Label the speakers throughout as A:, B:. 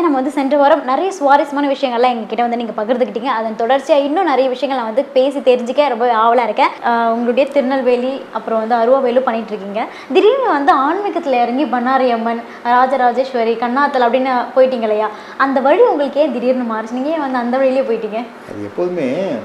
A: நம்ம வந்து சென்ற வாரம் நிறைய சுவாரஸ்யமான விஷயங்கள்லாம் எங்ககிட்ட வந்து நீங்கள் பகிர்ந்துக்கிட்டீங்க அதன் தொடர்ச்சியாக இன்னும் நிறைய விஷயங்கள் நான் வந்து பேசி தெரிஞ்சுக்க ரொம்ப ஆவலாக இருக்கேன் ஆஹ் உங்களுடைய திருநெல்வேலி அப்புறம் வந்து அருவாவேலு பண்ணிட்டு இருக்கீங்க திடீர்னு வந்து ஆன்மீகத்தில் இறங்கி பண்ணாரி அம்மன் ராஜராஜேஸ்வரி கண்ணாத்தல் அப்படின்னு போயிட்டீங்க இல்லையா அந்த வழி உங்களுக்கு ஏன் திடீர்னு மாறிச்சு நீங்கள் ஏன் வந்து அந்த வழியிலே போயிட்டீங்க
B: அது எப்போதுமே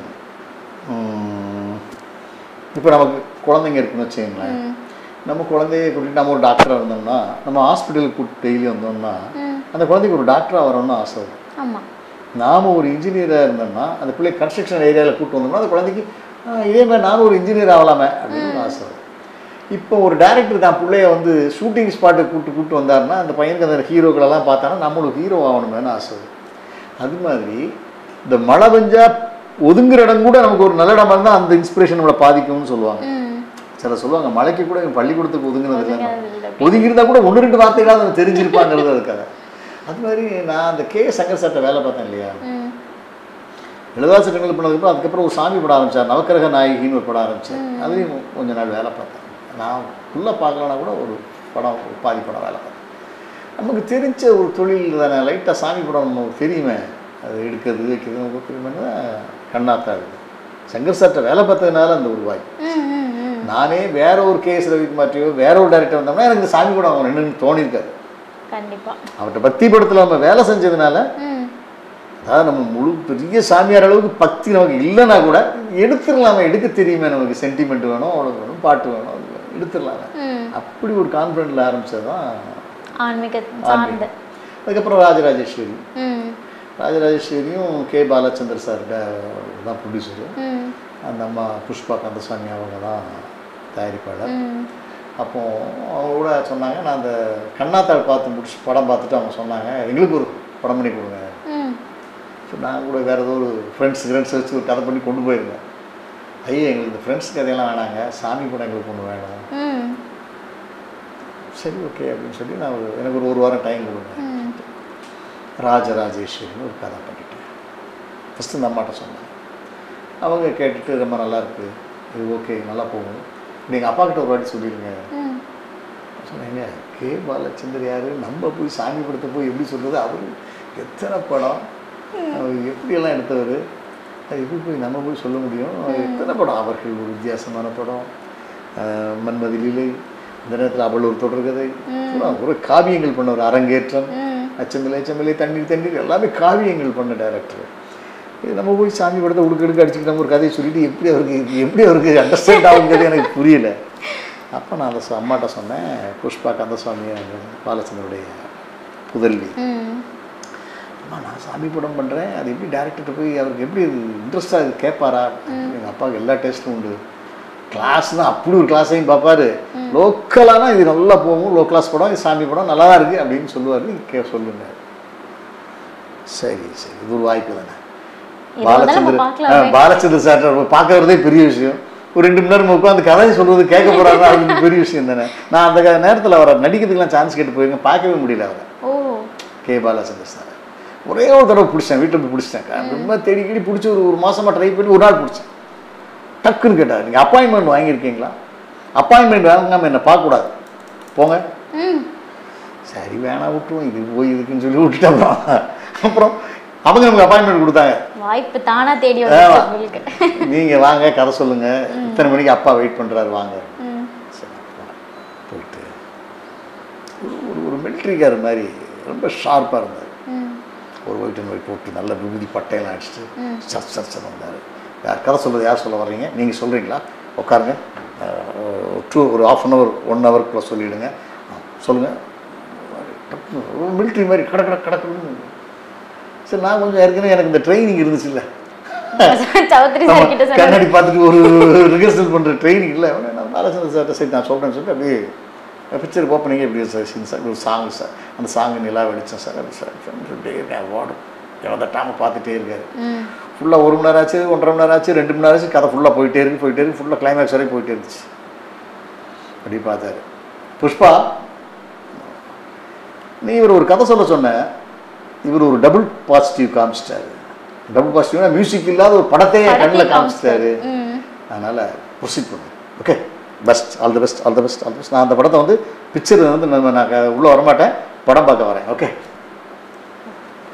B: இப்போ நமக்கு குழந்தைங்க இருக்குன்னு வச்சுக்கோங்களேன் நம்ம குழந்தைய கூட்டிட்டு நம்ம ஒரு டாக்டராக இருந்தோம்னா நம்ம ஹாஸ்பிட்டலுக்கு கூட்டு டெய்லி வந்தோம்னா அந்த குழந்தைக்கு ஒரு டாக்டராக வரணும்னு ஆசை வரும்
A: ஆமாம்
B: நாம ஒரு இன்ஜினியராக இருந்தோம்னா அந்த பிள்ளை கன்ஸ்ட்ரக்ஷன் ஏரியாவில் கூட்டு வந்தோம்னா அந்த குழந்தைக்கு "ஆ, இதே மாதிரி நானும் ஒரு இன்ஜினியர் ஆகலாமே அப்படின்னு ஒரு ஆசை வரும் இப்போ ஒரு டேரக்டர் தான் பிள்ளைய வந்து ஷூட்டிங் ஸ்பாட்டுக்கு கூட்டு கூட்டு வந்தாருன்னா அந்த பையனுக்கு அந்த ஹீரோக்களெல்லாம் பார்த்தானா நம்மளுக்கு ஹீரோ ஆகணுமேனு ஆசை வரும் அது மாதிரி இந்த மழை பெஞ்சா ஒதுங்குற இடம் கூட நமக்கு ஒரு நல்ல இடமா இருந்தால் அந்த இன்ஸ்பிரேஷன் நம்மளை பாதிக்கும்னு சொல்லுவாங்க
A: ம்
B: சில சொல்லுவாங்க மலைக்கு கூட எங்க பள்ளிக்கூடத்துக்கு ஒதுங்குனது இல்லை
A: ஒதுங்குனது இல்லை.
B: ஒதுங்கி இருந்தா கூட ஒன்று ரெண்டு வார்த்தைகளாவது அவன் தெரிஞ்சிருப்பாங்கிறது அதுக்காக அது மாதிரி நான் அந்த கே சங்கர் சார்ட்ட வேலை பார்த்தேன் இல்லையா
A: ம்
B: எழுதாச கண்கள் பண்ணதுக்கப்புறம் அதுக்கப்புறம் ஒரு சாமி படம் ஆரம்பிச்சார் நவக்கிரக நாயகின்னு ஒரு படம் ஆரம்பிச்சார் அதுலேயும் கொஞ்ச நாள் வேலை பார்த்தேன் நான் ஃபுல்லாக பார்க்கலனா கூட ஒரு படம் ஒரு பாதி படம் வேலை பார்த்தேன் நமக்கு தெரிஞ்ச ஒரு தொழில் தானே லைட்டாக சாமி படம் நமக்கு தெரியுமே அது எடுக்கிறது வைக்கிறது நமக்கு தெரியுமே கண்ணாத்தா இருக்குது சங்கர் சார்ட்ட வேலை பார்த்ததுனால அந்த ஒரு வாய்ப்பு
A: ம் ம் ம்
B: நானே வேற ஒரு கேஎஸ் ரவிக்குமார்ட்டியோ வேற ஒரு டேரக்டர் வந்தோம்னா எனக்கு இந்த சாமி படம் அவங்க ரெண்டு தோணியிருக்காரு
A: கண்டிப்பாக
B: அவர்கிட்ட பக்தி படத்தில் நம்ம வேலை செஞ்சதுனால
A: ம்
B: அதாவது நம்ம முழு பெரிய சாமியார் அளவுக்கு பக்தி நமக்கு இல்லைன்னா கூட எடுத்துடலாமே எடுக்க தெரியுமே நமக்கு சென்டிமெண்ட் வேணும் அவ்வளோ வேணும் பாட்டு வேணும் அது வேணும் எடுத்துடலாமே
A: ம்
B: அப்படி ஒரு கான்ஃபிடென்ட்டில் ஆரம்பிச்சது தான்
A: ஆன்மீக சார்ந்த
B: அதுக்கப்புறம் ராஜராஜேஸ்வரி
A: ம்
B: ராஜராஜேஸ்வரியும் கே பாலச்சந்தர் சார்கிட்ட தான் ப்ரொடியூசரு
A: ம்
B: அந்த அம்மா புஷ்பா கந்தசாமி அவங்க தான் தயாரிப்பாளர்
A: ம்
B: அப்போ அவங்க கூட சொன்னாங்க நான் அந்த கண்ணாத்தாள் பார்த்து முடிச்சு படம் பார்த்துட்டு அவங்க சொன்னாங்க எங்களுக்கு ஒரு படம் பண்ணி கொடுங்க
A: ம்
B: ஸோ நான் கூட வேறு ஏதோ ஒரு ஃப்ரெண்ட்ஸ் ஃப்ரெண்ட்ஸ் வச்சு ஒரு கதை பண்ணி கொண்டு போயிருந்தேன் ஐயா எங்களுக்கு இந்த ஃப்ரெண்ட்ஸ் கதையெல்லாம் வேணாங்க சாமி படம் எங்களுக்கு ஒன்று வேணும்
A: ம்
B: சரி ஓகே அப்படின்னு சொல்லி நான் ஒரு எனக்கு ஒரு ஒரு வாரம் டைம் கொடுங்க
A: ம்
B: ராஜராஜேஸ்வரின்னு ஒரு கதை பண்ணிட்டேன் ஃபஸ்ட்டு இந்த அம்மாட்ட சொன்னேன் அவங்க கேட்டுட்டு ரொம்ப நல்லா இருக்கு இது ஓகே நல்லா போகும் நீங்கள் அப்பா கிட்ட ஒரு வாட்டி சொல்லிடுங்க
A: ம்
B: சொன்னீங்க கே பாலச்சந்தர் யார் நம்ம போய் சாமி படத்தை போய் எப்படி சொல்கிறது அவர் எத்தனை படம் அவர் எப்படியெல்லாம் எடுத்தவர் அது எப்படி போய் நம்ம போய் சொல்ல முடியும் எத்தனை படம் அவர்கள் ஒரு வித்தியாசமான படம் அஹ், மன்மதி லீலை இந்த நேரத்தில் அவள் ஒரு தொடர்கதை பூரா ஒரு காவியங்கள் பண்ண ஒரு அரங்கேற்றம்
A: ம்
B: அச்சமில்லை அச்சமில்லை தண்ணீர் தண்ணீர் எல்லாமே காவியங்கள் பண்ண டைரக்டர் இது நம்ம போய் சாமி படத்தை உடுக்கு எடுக்க அடிச்சுட்டு நம்ம ஒரு கதையை சொல்லிட்டு எப்படி அவருக்கு இது எப்படி அவருக்கு அண்டர்ஸ்டாண்ட் ஆகுங்கிறது எனக்கு புரியல அப்போ நான் அந்த ச- அம்மாட்ட சொன்னேன் புஷ்பா கந்தசுவாமி அவங்க பாலச்சந்தருடைய புதல்வி
A: ம்
B: அம்மா நான் சாமி படம் பண்ணுறேன் அது எப்படி டேரக்டர்கிட்ட போய் அவருக்கு எப்படி இன்ட்ரெஸ்டாக இது கேட்பாரா எங்கள் அப்பாவுக்கு எல்லா டேஸ்ட்டும் உண்டு கிளாஸ்னா அப்படி ஒரு கிளாஸையும் பார்ப்பாரு லோக்கலானா இது நல்லா போகும் லோ கிளாஸ் படம் இது சாமி படம் நல்லா தான் இருக்குது அப்படின்னு சொல்லுவார் நீங்க கே சொல்லுங்க சரி சரி இது ஒரு வாய்ப்பு தானே
A: இது வந்து நம்ம
B: பாலச்சந்திர
A: பார்க்கலாமே.
B: ஆ, பாலச்சந்திர சார் பார்க்க வரதே பெரிய விஷயம் ஒரு ரெண்டு மணி நேரம் உட்காந்து கதை சொல்றது கேட்க போறாருன்னா அது பெரிய விஷயம் தானே நான் அந்த நேரத்தில் அவரை நடிக்கிறதுக்குலாம் சான்ஸ் கேட்டு போயிருக்கேன் பார்க்கவே முடியல அவரை
A: ஓ
B: கே பாலச்சந்தர் சார் ஒரே ஒரு தடவை பிடிச்சேன் வீட்டில் போய் பிடிச்சிட்டேன் ரொம்ப தேடி தேடி பிடிச்சி ஒரு ஒரு மாசமா ட்ரை பண்ணி ஒரு நாள் பிடிச்சேன் டக்குன்னு கேட்டார் நீங்கள் அப்பாயின்மெண்ட் வாங்கியிருக்கீங்களா அப்பாயின்மெண்ட் வாங்காமல் என்னை பார்க்கக்கூடாது போங்க
A: ம்
B: சரி வேணாம் விட்டுருவோம் இது போய் இதுக்குன்னு சொல்லி விட்டுட்டோம் அப்புறம் அவங்க நமக்கு அப்பாயின்மெண்ட் கொடுத்தாங்க
A: வாய்ப்பு தானா தேடி வந்து உங்களுக்கு
B: நீங்கள் வாங்க கதை சொல்லுங்க இத்தனை மணிக்கு அப்பா வெயிட் பண்ணுறாரு வாங்க
A: ம்
B: சரி, போனேன். போயிட்டு ஒரு ஒரு ஒரு மிலிட்ரிக்கார் மாதிரி ரொம்ப ஷார்ப்பாக இருந்தார்
A: ம்
B: ஒரு ஒயிட் அண்ட் ஒயிட் போட்டு நல்ல விபூதி பட்டையெல்லாம் அடிச்சுட்டு சர் சர் சர் வந்தார் யார் கதை சொல்கிறது யார் சொல்ல வர்றீங்க நீங்கள் சொல்கிறீங்களா உட்காருங்க டூ ஒரு ஆஃப் அன் ஹவர் ஒன் ஹவருக்குள்ள சொல்லிவிடுங்க சொல்லுங்கள் மிலிட்ரி மாதிரி கட கட கடக்கணும் சரி நான் கொஞ்சம் ஏற்கனவே எனக்கு இந்த ட்ரைனிங் இருந்துச்சு இல்லை
A: சௌத்ரி சார் கிட்ட சொன்னாரு
B: கண்ணாடி பார்த்துட்டு ஒரு ரிஹர்சல் பண்ணுற ட்ரைனிங் இல்லை உடனே நான் பாலச்சந்திர சார்ட்ட சரி நான் சொல்கிறேன்னு சொல்லிட்டு அப்படியே பிக்சர் ஓப்பனிங் எப்படி சார் சீன் சார் ஒரு சாங் சார் அந்த சாங் நிலா வெடிச்சேன் சார் அப்படி சார் சொல்லிட்டே இருக்கேன் வாடும் எவ்வளோ டாம பார்த்துட்டே இருக்காரு
A: ம்
B: ஃபுல்லாக ஒரு மணி நேரம் ஆச்சு ஒன்றரை மணி நேரம் ஆச்சு ரெண்டு மணி நேரம் ஆச்சு கதை ஃபுல்லாக போயிட்டே இருக்கு போயிட்டே இருக்கு ஃபுல்லாக கிளைமேக்ஸ் வரைக்கும் போயிட்டே இருந்துச்சு அப்படி பார்த்தாரு புஷ்பா நீ இவர் ஒரு கதை சொல்ல சொன்ன இவர் ஒரு டபுள் பாசிட்டிவ் காமிச்சிட்டாரு டபுள் பாசிட்டிவ்னா மியூசிக் இல்லாத ஒரு படத்தையே என் கண்ணில் காமிச்சிட்டாரு
A: ம்
B: அதனால் ப்ரொசீட் பண்ணு okay best all the best all the best all the best நான் அந்த படத்தை வந்து பிக்சர் வந்து நம்ம நான் க- உள்ள வரமாட்டேன் படம் பார்க்க வரேன் ஓகே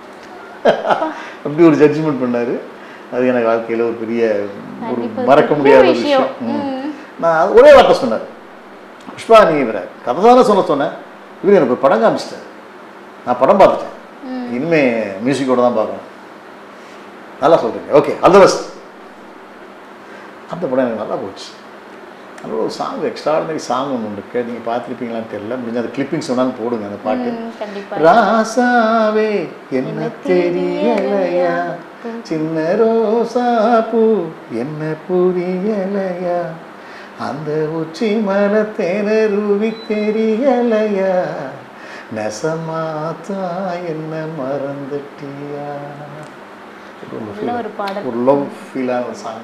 B: அப்படி ஒரு ஜட்ஜ்மெண்ட் பண்ணார் அது எனக்கு வாழ்க்கையில் ஒரு பெரிய ஒரு
A: கண்டிப்பா
B: மறக்க
A: பெரிய
B: முடியாத ஒரு
A: விஷயம்.
B: விஷயம் ம். நான் அது ஒரே வார்த்தை சொன்னார் புஷ்பா நீ இவரை கதை தானே சொல்ல சொன்னேன் இவர் எனக்கு ஒரு படம் காமிச்சிட்டார் நான் படம் பார்த்துட்டேன் இனிமே மியூசிக்கோட தான் பார்க்கணும் நல்லா சொல்கிறீங்க ஓகே ஆல் த பெஸ்ட் அந்த படம் எனக்கு நல்லா போச்சு அதில் ஒரு சாங் எக்ஸ்ட்ராடனரி சாங் ஒன்று இருக்கு நீங்கள் பார்த்துருப்பீங்களான்னு தெரியல முடிஞ்ச அந்த கிளிப்பிங்ஸ் சொன்னாலும் போடுங்க அந்த பாட்டு
A: ம், கண்டிப்பா
B: ராசாவே என்ன தெரியலையா சின்ன ரோசா பூ என்ன புரியலையா அந்த உச்சி மரத்தேனருவி தெரியலையா நெசமாத்தா என்ன மறந்துட்டியா ஒரு
A: நல்ல ஒரு பாடல்
B: ஒரு லவ் ஃபீலான ஒரு சாங்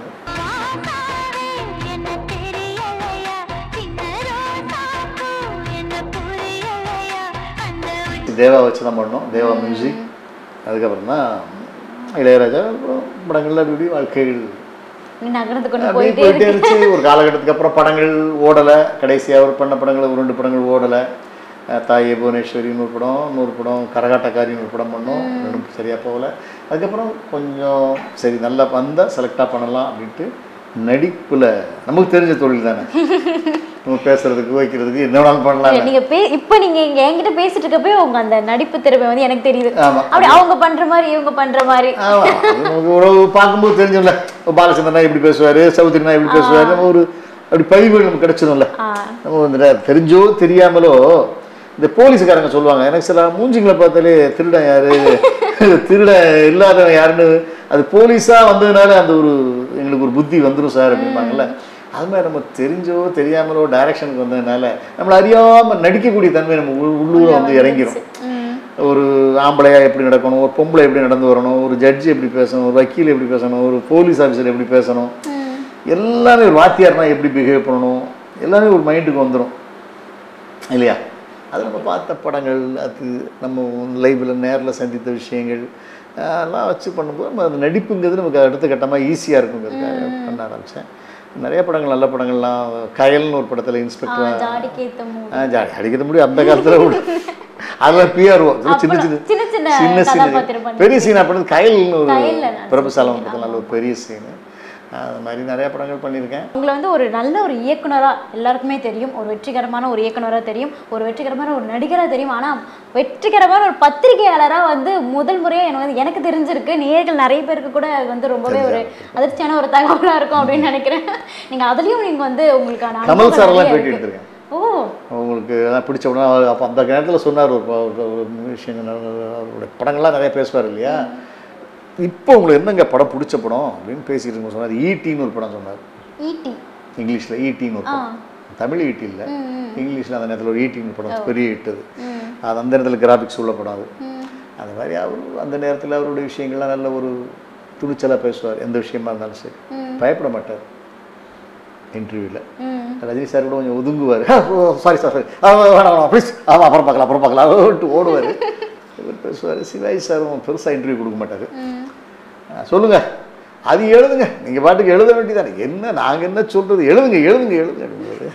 C: என்ன தெரியலையா சின்ன ரோசாப்பூ என்ன புரியலையா அந்த
B: தேவா வச்சு தான் பண்ணோம் தேவா மியூசிக் அதுக்கப்புறம் தான் இளையராஜா அப்புறம் படங்கள்ல அப்படி இப்படி வாழ்க்கைகள்
A: நீ நகரத்து கொண்டு
B: அப்படியே
A: போயிட்டே
B: போயிட்டே
A: இருக்கு
B: இருந்துச்சு ஒரு காலகட்டத்துக்கு அப்புறம் படங்கள் ஓடலை கடைசியாக அவர் பண்ண படங்கள் ஒரு ரெண்டு படங்கள் ஓடலை அஹ் தாயே புவனேஸ்வரின்னு ஒரு படம் இன்னொரு படம் கரகாட்டக்காரின்னு ஒரு படம் பண்ணோம் ரெண்டும் சரியாக போகல அதுக்கப்புறம் கொஞ்சம் சரி நல்லா வந்தால் செலக்டாக பண்ணலாம் அப்படின்ட்டு நடிப்பில் நமக்கு தெரிஞ்ச தொழில் தானே நம்ம பேசுறதுக்கு வைக்கிறதுக்கு என்ன வேணாலும் பண்ணலாம்
A: நீங்க பே இப்ப நீங்க இங்க என்கிட்ட பேசிட்டு இருக்கப்போ உங்க அந்த நடிப்பு திறமை வந்து எனக்கு தெரியுது
B: ஆமா.
A: அப்படி அவங்க பண்ற மாதிரி இவங்க பண்ற மாதிரி
B: ஆமா அது நமக்கு உறவு பார்க்கும்போது தெரிஞ்சும்ல பாலச்சந்திரனா இப்படி பேசுவாரு சௌத்ரினா இப்படி பேசுவாரு நம்ம ஒரு அப்படி பதிவு நமக்கு கிடைச்சிடும்ல
A: ஆ,
B: நம்ம வந்து தெரிஞ்சோ தெரியாமலோ இந்த போலீஸ்காரங்க சொல்லுவாங்க எனக்கு சில மூஞ்சிங்களை பார்த்தாலே திருடன் யாரு திருடன் இல்லாதவன் யாருன்னு அது போலீஸா வந்ததுனால அந்த ஒரு எங்களுக்கு ஒரு புத்தி வந்துடும் சார் அப்படிம்பாங்கல்ல அது மாதிரி நம்ம தெரிஞ்சோ தெரியாமலோ டைரக்ஷனுக்கு வந்ததுனால நம்மளை அறியாம நடிக்கக்கூடிய தன்மை நம்ம உள்- உள்ளூர வந்து இறங்கிரும்
A: ம்,
B: ஒரு ஆம்பளையா எப்படி நடக்கணும் ஒரு பொம்பளை எப்படி நடந்து வரணும் ஒரு ஜட்ஜி எப்படி பேசணும் ஒரு வக்கீல் எப்படி பேசணும் ஒரு போலீஸ் ஆஃபீஸர் எப்படி பேசணும்
A: ம்.
B: எல்லாமே ஒரு வாத்தியார்னா எப்படி பிஹேவ் பண்ணணும் எல்லாமே ஒரு மைண்டுக்கு வந்துடும் இல்லையா அது நம்ம பார்த்த படங்கள் அது நம்ம லைவில் நேரில் சந்தித்த விஷயங்கள் அஹ், எல்லாம் வச்சு பண்ணும்போது நம்ம அது நடிப்புங்கிறது நமக்கு அடுத்த கட்டமாக ஈஸியாக இருக்குங்கிறதுக்காக பண்ண ஆரம்பித்தேன் நிறைய படங்கள் நல்ல படங்கள்லாம் கயல்னு ஒரு படத்தில்
A: ஆ,
B: இன்ஸ்பெக்டர்
A: ஜாடி கேத்த மூ-
B: ஆ ஜாலி அடிக்கிறது முடியும் அந்த காலத்தில் கூட அதெல்லாம் பிஆர்ஓ சின்ன
A: அப்புறம்
B: சின்ன
A: சின்ன சின்ன
B: சின்ன சின்ன
A: கதாபாத்திரம் பண்ணி-
B: பெரிய சீனா பண்ணது கயல்னு ஒரு
A: கயல்ல நான்
B: பிரபுசாலம் படத்தில் நல்ல ஒரு பெரிய சீனு அது மாதிரி நிறைய படங்கள் பண்ணியிருக்கேன்
A: உங்களை வந்து ஒரு நல்ல ஒரு இயக்குனரா எல்லாருக்குமே தெரியும் ஒரு வெற்றிகரமான ஒரு இயக்குனரா தெரியும் ஒரு வெற்றிகரமான ஒரு நடிகரா தெரியும் ஆனா வெற்றிகரமான ஒரு பத்திரிகையாளரா வந்து முதல் முறையா எனக்கு வந்து எனக்கு தெரிஞ்சிருக்கு நேர்கள் நிறைய பேருக்கு கூட அது வந்து ரொம்பவே ஒரு அதிர்ச்சியான ஒரு தகவலா இருக்கும் அப்படின்னு நினைக்கிறேன் நீங்க அதுலயும் நீங்க வந்து உங்களுக்கான
B: கமல்
A: அனுபவம்
B: சாரெல்லாம்
A: நிறைய
B: பேட்டி
A: இருக்கு.
B: எடுத்திருக்கேன்
A: ஓ
B: உங்களுக்கு அதான் பிடிச்ச உடனே அவர் அப்போ அந்த நேரத்தில் சொன்னார் ஒரு ப- ஒரு ஒரு விஷயம் அவருடைய படங்கள்லாம் நிறைய பேசுவார் இல்லையா இப்போ உங்களுக்கு என்னங்க படம் பிடிச்ச படம் அப்படின்னு பேசிட்டு இருக்கும் சொன்னார் ஈட்டின்னு ஒரு படம் சொன்னார்
A: ஈட்டி
B: இங்கிலீஷில் ஈட்டின்னு ஒரு படம் தமிழ் ஈட்டி இல்லை இங்கிலீஷில் அந்த நேரத்தில் ஒரு ஈட்டின்னு படம் பெரிய இட்டது அது அந்த நேரத்தில் கிராஃபிக்ஸ் உள்ள படம் அது அது மாதிரி அவர் அந்த நேரத்தில் அவருடைய விஷயங்கள்லாம் நல்ல ஒரு துணிச்சலாக பேசுவார் எந்த விஷயமா இருந்தாலும் சரி பயப்பட மாட்டார் இன்டர்வியூவில்
A: ம்
B: ரஜினி சார் கூட கொஞ்சம் ஒதுங்குவார் சாரி சார் சாரி வேணாம் வேணாம் ப்ளீஸ் ஆமாம் அப்புறம் பார்க்கலாம் அப்புறம் பார்க்கலாம் ஓட்டு ஓடுவார் இவர் பேசுவார் சிவாஜி சாரும் பெருசாக இன்டர்வியூ கொடுக்க மாட்டார் சொல்லுங்க அது எழுதுங்க நீங்கள் பாட்டுக்கு எழுத வேண்டியதானே என்ன நாங்கள் என்ன சொல்கிறது எழுதுங்க எழுதுங்க எழுதுங்க அப்படிங்கிறது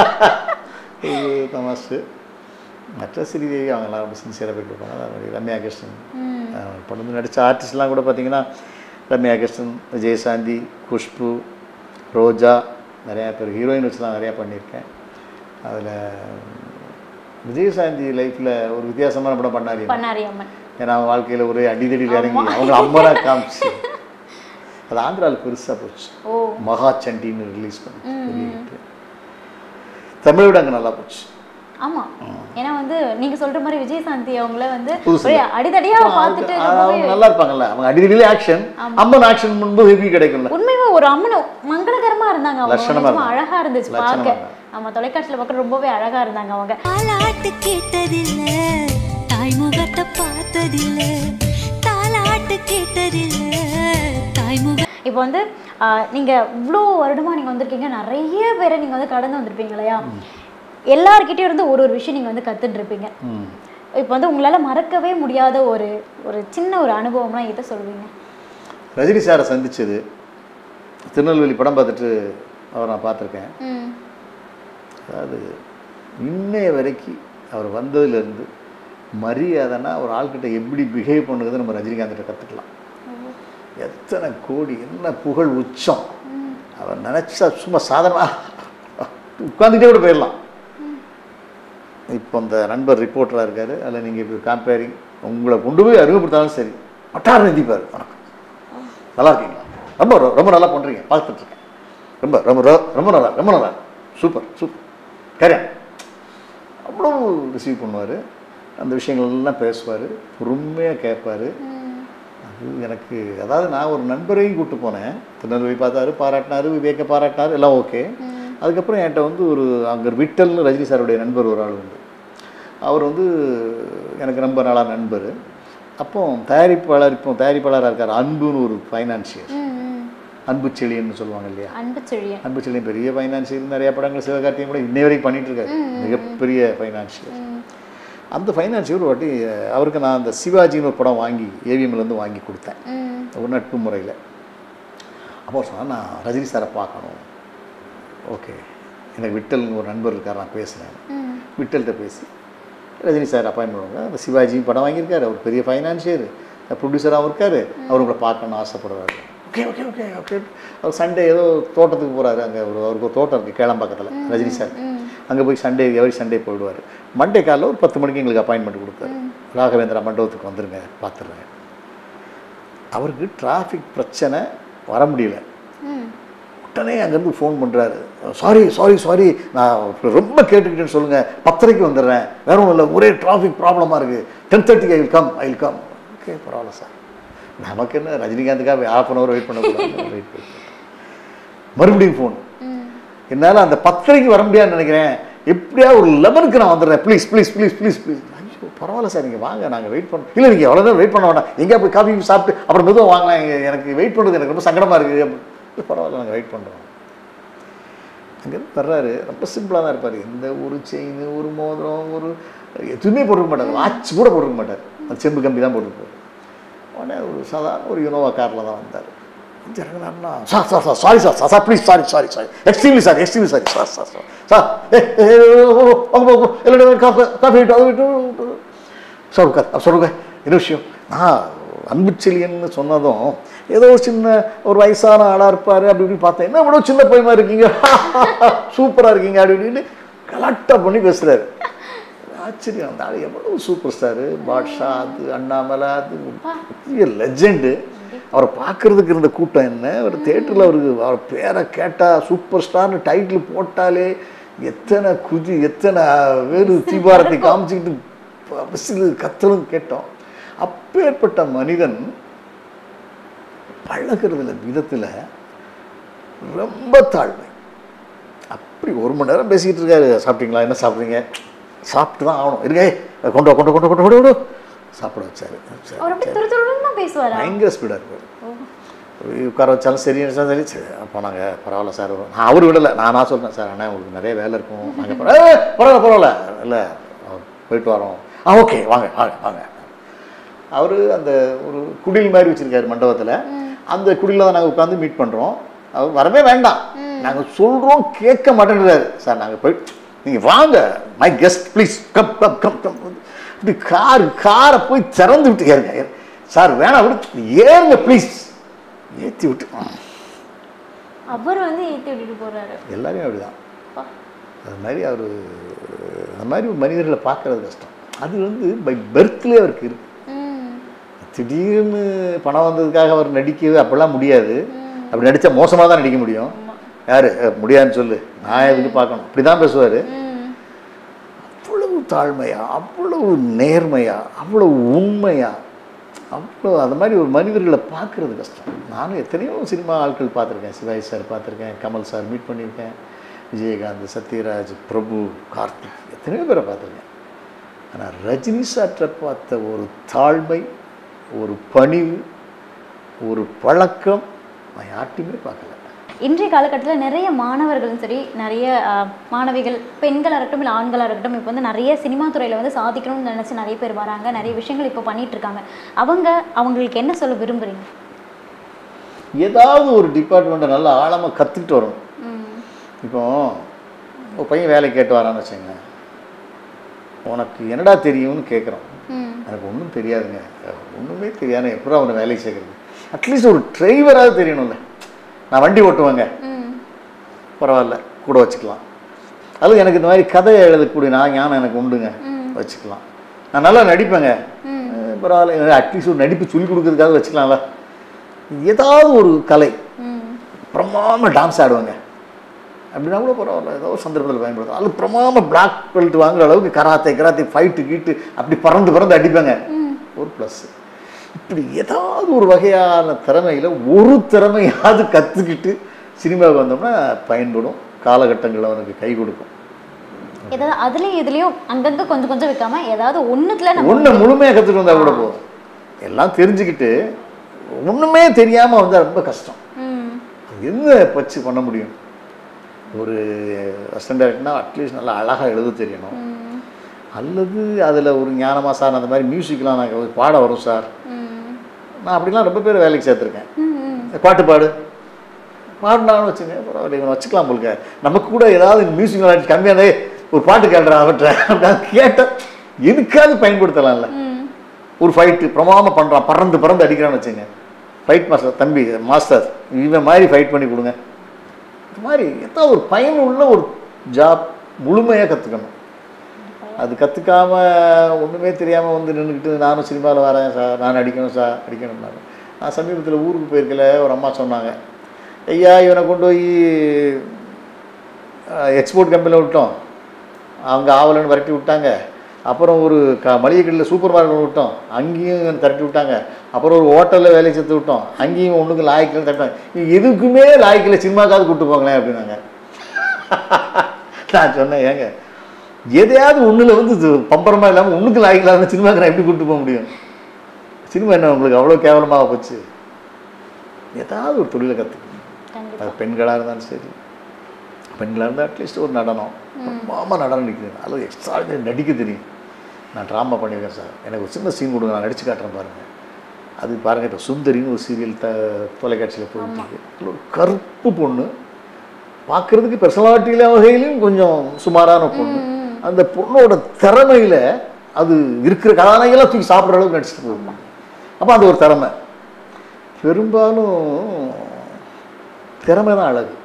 B: இது தமாசு மற்ற ஸ்ரீதேவி அவங்கெல்லாம் ரொம்ப சின்சியராக போயிட்டு இருப்பாங்க அதே மாதிரி ரம்யா கிருஷ்ணன் அஹ் படம் நடித்த ஆர்டிஸ்ட்லாம் கூட பார்த்தீங்கன்னா ரம்யா கிருஷ்ணன் விஜயசாந்தி குஷ்பு ரோஜா நிறையா பேர் ஹீரோயின் வச்சுலாம் நிறையா பண்ணியிருக்கேன் அதில் விஜயசாந்தி லைஃப்பில் ஒரு வித்தியாசமான படம் பண்ணாரு
A: பண்ணாரி அம்மன்
B: ஏன்னா அவங்க வாழ்க்கையில் ஒரே அடிதடியில் இறங்கி அவங்க அம்மரா காமிச்சு அது ஆந்திராவில் பெருசாக போச்சு
A: ஓ
B: மகா சண்டின்னு ரிலீஸ் பண்ணி பெரிய hit. தமிழை விட அங்கே நல்லா போச்சு
A: ஆமா ஏன்னா வந்து நீங்க சொல்ற மாதிரி விஜயசாந்தி அவங்கள வந்து
B: புதுசு
A: ஒரே அடிதடியா பார்த்துட்டு
B: அது-
A: ரொம்பவே
B: அவங்க நல்லா இருப்பாங்கல்ல அவங்க அடிதடியிலே ஆக்ஷன் அம்மன் ஆக்ஷன் பண்ணும்போது ஹெவி கிடைக்கும்ல
A: உண்மையுமே ஒரு அம்மன் மங்களகரமா இருந்தாங்க அவங்க
B: லட்சணமா
A: நிஜமா
B: இருந்தாங்க.
A: அழகா இருந்துச்சு
B: லட்சணமா
A: பார்க்க
B: இருந்தாங்க.
A: ஆமா தொலைக்காட்சியில பார்க்க ரொம்பவே அழகா இருந்தாங்க அவங்க
C: தாலாட்டு கேட்டதில்ல தாய் முகத்தை பார்த்ததில்ல தாலாட்டு கேட்டதில்ல தாய் முக
A: இப்போ வந்து ஆஹ், நீங்க இவ்வளோ வருடமா நீங்க வந்திருக்கீங்க நிறைய பேரை நீங்க வந்து கடந்து வந்திருப்பீங்க இல்லையா எல்லார்கிட்டயும் இருந்து ஒரு ஒரு விஷயம் நீங்க வந்து கத்துட்டு இருப்பீங்க
B: ம்.
A: இப்போ வந்து உங்களால மறக்கவே முடியாத ஒரு ஒரு சின்ன ஒரு அனுபவம்லாம் எதை சொல்வீங்க
B: ரஜினி சாரை சந்திச்சது திருநெல்வேலி படம் பார்த்துட்டு அவரை நான் பார்த்துருக்கேன்
A: ம்
B: அதாவது இன்னைய வரைக்கும் அவர் வந்ததுலேருந்து மரியாதைனா ஒரு ஆள்கிட்ட எப்படி பிஹேவ் பண்ணுறது நம்ம ரஜினிகாந்த்கிட்ட கற்றுக்கலாம்
A: ஓ
B: எத்தனை கோடி என்ன புகழ் உச்சம் அவர் நினச்சா சும்மா சாதாரண உட்காந்துட்டே கூட போயிடலாம் இப்போ அந்த நண்பர் ரிப்போர்ட்டராக இருக்கார் அதில் நீங்கள் இப்போ கம்பேரிங் உங்களை கொண்டு போய் அறிமுகப்படுத்தாலும் சரி வட்டாரம் நிதிப்பார் வணக்கம் நல்லா இருக்கீங்களா ரொம்ப ரொ- ரொம்ப நல்லா பண்ணுறீங்க பார்த்துட்ருக்கேன் ரொம்ப ரொம்ப ரொ- ரொம்ப நல்லா ரொம்ப நல்லா சூப்பர் சூப்பர் கரையா அவ்வளோ ரிசீவ் பண்ணுவார் அந்த விஷயங்கள் எல்லாம் பேசுவார் பொறுமையாக கேட்பார் அது எனக்கு அதாவது நான் ஒரு நண்பரையும் கூப்பிட்டு போனேன் திருநெல்வேலி பார்த்தாரு பாராட்டினாரு விவேக்க பாராட்டினாரு எல்லாம் ஓகே அதுக்கப்புறம் என்கிட்ட வந்து ஒரு அங்கே விட்டல்னு ரஜினி சாருடைய நண்பர் ஒரு ஆள் உண்டு அவர் வந்து எனக்கு ரொம்ப நாளாக நண்பர் அப்போ தயாரிப்பாளர் இப்போ தயாரிப்பாளராக இருக்கார் அன்புன்னு ஒரு ஃபைனான்சியர்
A: ம், ம்.
B: அன்பு செழியன்னு சொல்லுவாங்க இல்லையா
A: அன்பு செழியன்
B: அன்பு செழியன் பெரிய ஃபைனான்சியர் நிறைய படங்கள் சிவகார்த்தியும் கூட இன்னை வரைக்கும் பண்ணிட்டு இருக்காரு மிகப்பெரிய ஃபைனான்சியர் அந்த ஃபைனான்சியர் ஒரு வாட்டி அஹ், அவருக்கு நான் அந்த சிவாஜின்னு ஒரு படம் வாங்கி ஏவிஎம்லேருந்து வாங்கி கொடுத்தேன்
A: ம்
B: ஒரு நட்பு முறையில் அப்போ சொன்னால் நான் ரஜினி சாரை பார்க்கணும் ஓகே எனக்கு விட்டல்னு ஒரு நண்பர் இருக்கார் நான் பேசுகிறேன்
A: ம்
B: விட்டல்கிட்ட பேசி ரஜினி சார் அப்பாயின் பண்ணுவாங்க அந்த சிவாஜி படம் வாங்கியிருக்காரு அவர் பெரிய ஃபைனான்சியர் ப்ரொடியூசராகவும் இருக்கார் அவர் உங்களை பார்க்கணும்னு ஆசைப்படுறாரு ஓகே ஓகே ஓகே ஓகே அவர் சண்டே ஏதோ தோட்டத்துக்கு போகிறாரு அங்கே ஒரு அவருக்கு ஒரு தோட்டம் இருக்குது கேளம்பாக்கத்தில் ரஜினி சார் அங்கே போய் சண்டே எவரி சண்டே போயிடுவார் மண்டே காலைல ஒரு பத்து மணிக்கு எங்களுக்கு அப்பாயின்மெண்ட் கொடுத்தாரு ராகவேந்திரா மண்டபத்துக்கு வந்துருங்க பார்த்துடுறேன் அவருக்கு டிராஃபிக் பிரச்சனை வர முடியல
A: ம்
B: உடனே அங்கேருந்து ஃபோன் பண்ணுறாரு சாரி சாரி சாரி நான் ரொம்ப கேட்டுக்கிட்டேன்னு சொல்லுங்கள் பத்தரைக்கு வந்துடுறேன் வேற ஒன்றும் இல்லை ஒரே டிராஃபிக் ப்ராப்ளமாக இருக்குது டென் தேர்ட்டிக்கு I will come I will come okay பரவாயில்ல சார் நமக்கு என்ன ரஜினிகாந்துக்காக ஹாஃப் அன் ஹவர் வெயிட் பண்ணக்கூடாது வெயிட் பண்ணி மறுபடியும் ஃபோன்
A: ம்
B: என்னால் அந்த பத்தரைக்கு வர முடியாதுன்னு நினைக்கிறேன் எப்படியா ஒரு லெவனுக்கு நான் வந்துடுறேன் please please please please please ஐயோ பரவாயில்ல சார் நீங்கள் வாங்க நாங்கள் வெயிட் பண்ணோம் இல்லை நீங்கள் எவ்வளோ வெயிட் பண்ண வேண்டாம் எங்கேயா போய் காஃபி சாப்பிட்டு அப்புறம் மெதுவாக வாங்கலாம் எங்க- எனக்கு வெயிட் பண்ணுறது எனக்கு ரொம்ப சங்கடமாக இருக்குது அப்படி பரவாயில்ல நாங்கள் வெயிட் பண்ணுறோம் அங்கேருந்து வர்றாரு ரொம்ப சிம்பிளாக தான் இருப்பார் எந்த ஒரு செயின் ஒரு மோதிரம் ஒரு எதுவுமே போட்டுக்க மாட்டார் வாட்ச் கூட போட்டுக்க மாட்டார் அந்த செம்பு கம்பி தான் போட்டுருப்பார் உடனே ஒரு சாதாரண ஒரு யுனோவா காரில் தான் வந்தார் வந்து இறங்கினாருன்னா sir sir sir sorry sir sir please sorry sorry sorry extremely sorry extremely sorry sir sir sir sir ஏ ஏ, ஓ, ஓ, ஓ, வாங்க வாங்க எல்லாரும் காஃபி காஃபி விட்டு அது விட்டு சொல்லுங்க சொல்லுங்க என்ன விஷயம் நான் அன்புச்செழியன்னு சொன்னதும் ஏதோ ஒரு சின்ன ஒரு வயசான ஆளாக இருப்பார் அப்படி இப்படி பார்த்தேன் என்ன இவ்வளோ சின்ன பையமா இருக்கீங்க சூப்பராக இருக்கீங்க அப்படி இப்படின்னு கலெக்டாக பண்ணி பேசுகிறாரு ஆச்சரியம் அந்த ஆள் எவ்வளோ சூப்பர் ஸ்டாரு பாட்ஷா அது அண்ணாமலை அது பெரிய லெஜெண்டு அவரை பார்க்கறதுக்கு இருந்த கூட்டம் என்ன ஒரு தேட்டரில் அவருக்கு அவர் பேரை கேட்டால் சூப்பர் ஸ்டார்னு டைட்டில் போட்டாலே எத்தனை குதி எத்தனை வேறு தீபாரத்தை காமிச்சிக்கிட்டு பஸ்ஸில் கத்தலும் கேட்டோம் அப்பேற்பட்ட மனிதன் பழகிறதுல விதத்தில் ரொம்ப தாழ்மை அப்படி ஒரு மணி நேரம் பேசிக்கிட்டு இருக்காரு சாப்பிட்டீங்களா என்ன சாப்பிட்றீங்க சாப்பிட்டு தான் ஆகணும் இருங்க ஏய், கொண்டு வா, கொண்டு வா, கொண்டு வா, கொண்டு வா, கொண்டு வா. சாப்பிட வச்சாரு சரி,
A: அவர் அப்படி துரு துருன்னு தான் பேசுவாரா
B: பயங்கர ஸ்பீடாக இருப்பார் உட்கார வச்சாலும் சரி வச்சாலும் சரி சரி அப்போ நாங்கள் பரவாயில்ல சார் நான் அவர் விடலை நான் நான் சொல்கிறேன் சார் அண்ணா உங்களுக்கு நிறைய வேலை இருக்கும் நாங்கள் பரவாயில்ல பரவாயில்ல இல்லை போயிட்டு வரோம் ஆ ஓகே வாங்க வாங்க வாங்க அவர் அந்த ஒரு குடில் மாதிரி வச்சுருக்காரு மண்டபத்தில் அந்த குடியில் தான் நாங்கள் உட்காந்து மீட் பண்ணுறோம் அவர் வரவே வேண்டாம் நாங்கள் சொல்கிறோம் கேட்க மாட்டேன்றாரு சார் நாங்கள் போயிட்டு நீங்கள் வாங்க my guest please come come come come இப்படி கார் காரை போய் திறந்து விட்டு ஏறுங்க சார் வேணாம் விடு ஏறுங்க ப்ளீஸ் ஏற்றி விட்டு
A: அவர் வந்து ஏத்தி விட்டுட்டு போறாரு
B: எல்லாரையும் அப்படிதான்
A: அப்பா.
B: அது மாதிரி அவர் அந்த மாதிரி ஒரு மனிதர்களை பார்க்கறது கஷ்டம் அது வந்து பை பர்த்லேயே அவருக்கு இருக்கு
A: ம்
B: திடீர்னு பணம் வந்ததுக்காக அவர் நடிக்கிறது அப்படிலாம் முடியாது அப்படி நடித்தா மோசமாக தான் நடிக்க முடியும் யார் முடியாதுன்னு சொல்லு நான் எதுக்கு பார்க்கணும் இப்படி தான் பேசுவார்
A: ம்
B: அவ்வளவு தாழ்மையா அவ்வளவு நேர்மையா அவ்வளவு உண்மையா அவ்வளோ அந்த மாதிரி ஒரு மனிதர்களை பார்க்கறது கஷ்டம் நானும் எத்தனையோ சினிமா ஆட்கள் பார்த்துருக்கேன் சிவாஜி சார் பார்த்துருக்கேன் கமல் சார் மீட் பண்ணியிருக்கேன் விஜயகாந்த் சத்யராஜ் பிரபு கார்த்திக் எத்தனையோ பேரை பார்த்துருக்கேன் ஆனால் ரஜினி சாற்றை பார்த்த ஒரு தாழ்மை ஒரு பணிவு ஒரு பழக்கம் நான் யார்ட்டையுமே பார்க்கல
A: இன்றைய காலகட்டத்தில் நிறைய மாணவர்களும் சரி நிறைய ஆஹ், மாணவிகள் பெண்களாக இருக்கட்டும் இல்லை ஆண்களாக இருக்கட்டும் இப்போ வந்து நிறைய சினிமா துறையில் வந்து சாதிக்கணும்னு நினச்சி நிறைய பேர் வராங்க நிறைய விஷயங்கள் இப்போ பண்ணிட்டு இருக்காங்க அவங்க அவங்களுக்கு என்ன சொல்ல விரும்புறீங்க
B: ஏதாவது ஒரு டிபார்ட்மெண்ட்டை நல்லா ஆழமாக கற்றுக்கிட்டு வரணும்
A: ம்
B: இப்போ ஒரு பையன் வேலை கேட்டு வரான்னு வச்சுங்க உனக்கு என்னடா தெரியும்னு கேட்குறோம்
A: ம்
B: எனக்கு ஒன்றும் தெரியாதுங்க ஒன்றுமே தெரியாது எப்படா அவனை வேலைக்கு சேர்க்குறது அட்லீஸ்ட் ஒரு டிரைவராக தெரியணும்ல நான் வண்டி ஓட்டுவேங்க
A: ம்
B: பரவாயில்ல கூட வச்சுக்கலாம் அது எனக்கு இந்த மாதிரி கதை எழுதக்கூடிய நான் ஞானம் எனக்கு உண்டுங்க வச்சுக்கலாம் நான் நல்லா நடிப்பேங்க அஹ் பரவாயில்ல அட்லீஸ்ட் ஒரு நடிப்பு சொல்லி கொடுக்கறதுக்காக வச்சுக்கலாம்ல ஏதாவது ஒரு கலை
A: ம்
B: பிரமாம டான்ஸ் ஆடுவாங்க அப்படின்னா கூட பரவாயில்ல ஏதோ ஒரு சந்தர்ப்பத்தில் பயன்படுத்தும் அது பிரமாம பிளாக் பெல்ட் வாங்குற அளவுக்கு கராத்தே கராத்தே ஃபைட்டு கீட்டு அப்படி பறந்து பறந்து அடிப்பாங்க ஒரு ப்ளஸ் இப்படி ஏதாவது ஒரு வகையான திறமையில் ஒரு திறமையாவது கற்றுக்கிட்டு சினிமாவுக்கு வந்தோம்னா பயன்படும் காலகட்டங்களில் அவனுக்கு கை கொடுக்கும்
A: ஏதாவது அதுலயும் இதுலயும் அங்கங்க கொஞ்சம் கொஞ்சம் வைக்காம ஏதாவது ஒண்ணுத்துல நம்ம
B: ஒன்றை முழுமையாக கற்றுட்டு வந்தால் கூட போதும் எல்லாம் தெரிஞ்சுக்கிட்டு ஒன்றுமே தெரியாமல் வந்தால் ரொம்ப கஷ்டம்
A: ம்
B: அது என்ன வச்சு பண்ண முடியும் ஒரு அசிஸ்டன்ட் டைரக்டர்னா அட்லீஸ்ட் நல்லா அழகாக எழுத தெரியணும்
A: ம்
B: அல்லது அதில் ஒரு ஞானமாக சார் அந்த மாதிரி மியூசிக்லாம் நான் பாட வரும் சார்
A: ம்
B: நான் அப்படிலாம் ரொம்ப பேர் வேலைக்கு சேர்த்துருக்கேன்
A: ம் ம்
B: பாட்டு பாடு பாடினாலும் வச்சுங்க பரவாயில்ல இவனை வச்சுக்கலாம் போலுக்க நமக்கு கூட ஏதாவது மியூசிக் நாலேஜ் கம்மியானே ஒரு பாட்டு கேட்டுறா அவற்றை அப்படின்னு கேட்டால் எதுக்காவது பயன்படுத்தலாம்ல
A: ம்
B: ஒரு ஃபைட்டு பிரமாம பண்ணுறான் பறந்து பறந்து அடிக்கிறான்னு வச்சுங்க ஃபைட் மாஸ்டர் தம்பி மாஸ்டர் இவன் மாதிரி ஃபைட் பண்ணி கொடுங்க இந்த மாதிரி ஏதாவது ஒரு பயனுள்ள ஒரு ஜாப் முழுமையாக கற்றுக்கணும் அது கற்றுக்காம ஒன்றுமே தெரியாமல் வந்து நின்றுக்கிட்டு நானும் சினிமாவில் வரேன் சார் நான் அடிக்கணும் சார் அடிக்கணும்னாங்க நான் சமீபத்தில் ஊருக்கு போயிருக்கல ஒரு அம்மா சொன்னாங்க ஐயா இவனை கொண்டு போய் எக்ஸ்போர்ட் கம்பெனியில் விட்டோம் அவங்க ஆவலன்னு விரட்டி விட்டாங்க அப்புறம் ஒரு க மளிகை கடையில் சூப்பர் மார்க்கெட் விட்டோம் அங்கேயும் திரட்டி விட்டாங்க அப்புறம் ஒரு ஹோட்டலில் வேலையை சேர்த்து விட்டோம் அங்கேயும் ஒன்றுக்கு லாய்க்கில் தட்டாங்க நீ எதுக்குமே லாய்க்கில் சினிமாக்காவது கூப்பிட்டு போங்களேன் அப்படின்னாங்க நான் சொன்னேன் ஏங்க எதையாவது ஒன்றில் வந்து இது பம்பரமாக இல்லாமல் ஒன்றுக்கு லாய்க்கலாம்னு சினிமாக்கு நான் எப்படி கூப்பிட்டு போக முடியும் சினிமா என்ன உங்களுக்கு அவ்வளோ கேவலமாக போச்சு ஏதாவது ஒரு தொழிலை கற்றுக்கணும்
A: கண்டிப்பா
B: அது பெண்களாக இருந்தாலும் சரி பெண்களாக இருந்தால் அட்லீஸ்ட் ஒரு நடனம் மாமா நடனம் நிற்கிறது அல்லது எக்ஸ்ட்ரா நடிக்க தெரியும் நான் ட்ராமா பண்ணியிருக்கேன் சார் எனக்கு ஒரு சின்ன சீன் கொடுங்க நான் நடிச்சு காட்டுறேன் பாருங்கள் அது பாருங்கள் இப்போ சுந்தரின்னு ஒரு சீரியல் த தொலைக்காட்சியில் போயிட்டு இருக்கு அதுல ஒரு கருப்பு பொண்ணு பார்க்குறதுக்கு பர்சனாலிட்டியில வகையிலையும் கொஞ்சம் சுமாரான பொண்ணு அந்த பொண்ணோட திறமையில் அது இருக்கிற கதாநாயகெல்லாம் தூக்கி சாப்பிட்ற அளவுக்கு நடிச்சுட்டு போகும் அப்போ அது ஒரு திறமை பெரும்பாலும் திறமை தான் அழகு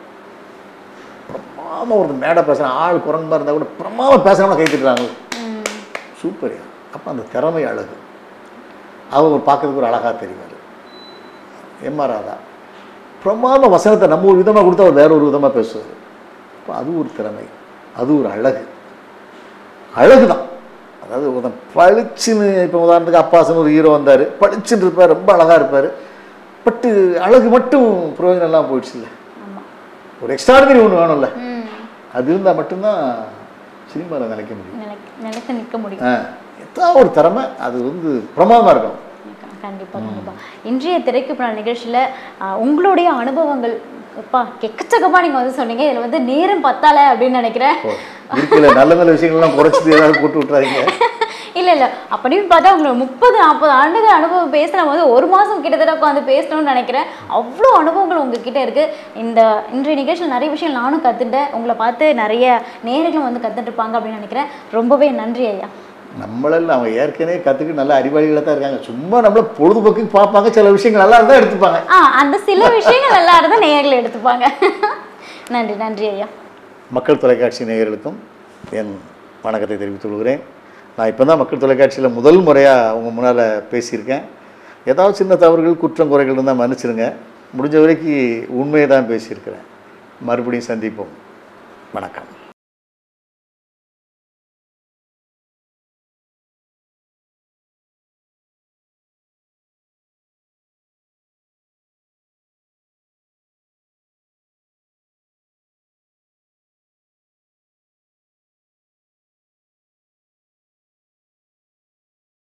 B: பிரமாம ஒரு மேடை பேசுகிறேன் ஆள் குரங்கமாக இருந்தால் கூட பிரமாம பேசுகிறவங்க கை தட்டுறாங்க
A: ம்
B: சூப்பர் அப்போ அந்த திறமை அழகு அவர் ஒரு பார்க்கறதுக்கு ஒரு அழகாக தெரிவார் எம்ஆர் ராதா பிரமாத வசனத்தை நம்ம ஒரு விதமாக கொடுத்தா அவர் வேற ஒரு விதமாக பேசுவார் அப்போ அது ஒரு திறமை அது ஒரு அழகு அழகு தான் அதாவது ஒருத்தன் பளிச்சுன்னு இப்போ உதாரணத்துக்கு அப்பாசன் ஒரு ஹீரோ வந்தார் பளிச்சுன்னு இருப்பார் ரொம்ப அழகாக இருப்பார் பட்டு அழகு மட்டும் பிரயோஜனம் எல்லாம் போயிடுச்சு இல்லை
A: ஆமா
B: ஒரு எக்ஸ்ட்ராடினரி ஒன்று வேணும்ல
A: ம்
B: அது இருந்தால் மட்டும்தான் சினிமாவில் நிலைக்க முடியும்
A: நிலை நிலைத்து நிற்க முடியும்
B: ஆ ஏதாவது ஒரு திறமை அது வந்து பிரமாதமாக இருக்கணும்
A: கண்டிப்பா கண்டிப்பா இன்றைய திரைக்கு பின்னால் நிகழ்ச்சியில ஆ, உங்களுடைய அனுபவங்கள் அப்பா எக்கச்சக்கமா நீங்க வந்து சொன்னீங்க இதுல வந்து நேரம் பத்தால அப்படின்னு நினைக்கிறேன்
B: ஓ, இருக்குல்ல நல்ல நல்ல விஷயங்கள்லாம் குறைச்சிட்டு ஏதாவது போட்டு விட்றாதீங்க
A: இல்ல இல்ல அப்படின்னு பார்த்தா உங்களை முப்பது நாற்பது ஆண்டுகள் அனுபவம் பேசின போது ஒரு மாசம் கிட்டத்தட்ட உட்காந்து பேசணும்னு நினைக்கிறேன் அவ்வளோ அனுபவங்கள் உங்ககிட்ட இருக்கு இந்த இன்றைய நிகழ்ச்சியில் நிறைய விஷயம் நானும் கத்துட்டேன் உங்களை பார்த்து நிறைய நேர்களும் வந்து கத்துட்டு இருப்பாங்க அப்படின்னு நினைக்கிறேன் ரொம்பவே நன்றி ஐயா
B: நம்மளெல்லாம் அவங்க ஏற்கனவே கற்றுக்கிட்டு நல்ல அறிவாளிகளாக தான் இருக்காங்க சும்மா நம்மள பொழுதுபோக்குக்கு பார்ப்பாங்க சில விஷயங்கள் நல்லா இருந்தால் எடுத்துப்பாங்க
A: ஆ அந்த சில விஷயங்கள் நல்லா இருந்தால் நேர்கள் எடுத்துப்பாங்க நன்றி நன்றி ஐயா
B: மக்கள் தொலைக்காட்சி நேயர்களுக்கும் என் வணக்கத்தை தெரிவித்துக் கொள்கிறேன் நான் இப்போ தான் மக்கள் தொலைக்காட்சியில் முதல் முறையாக உங்கள் முன்னால் பேசியிருக்கேன் ஏதாவது சின்ன தவறுகள் குற்றம் குறைகள் இருந்தால் மன்னிச்சிருங்க முடிஞ்ச வரைக்கும் உண்மையை தான் பேசியிருக்கிறேன் மறுபடியும் சந்திப்போம் வணக்கம்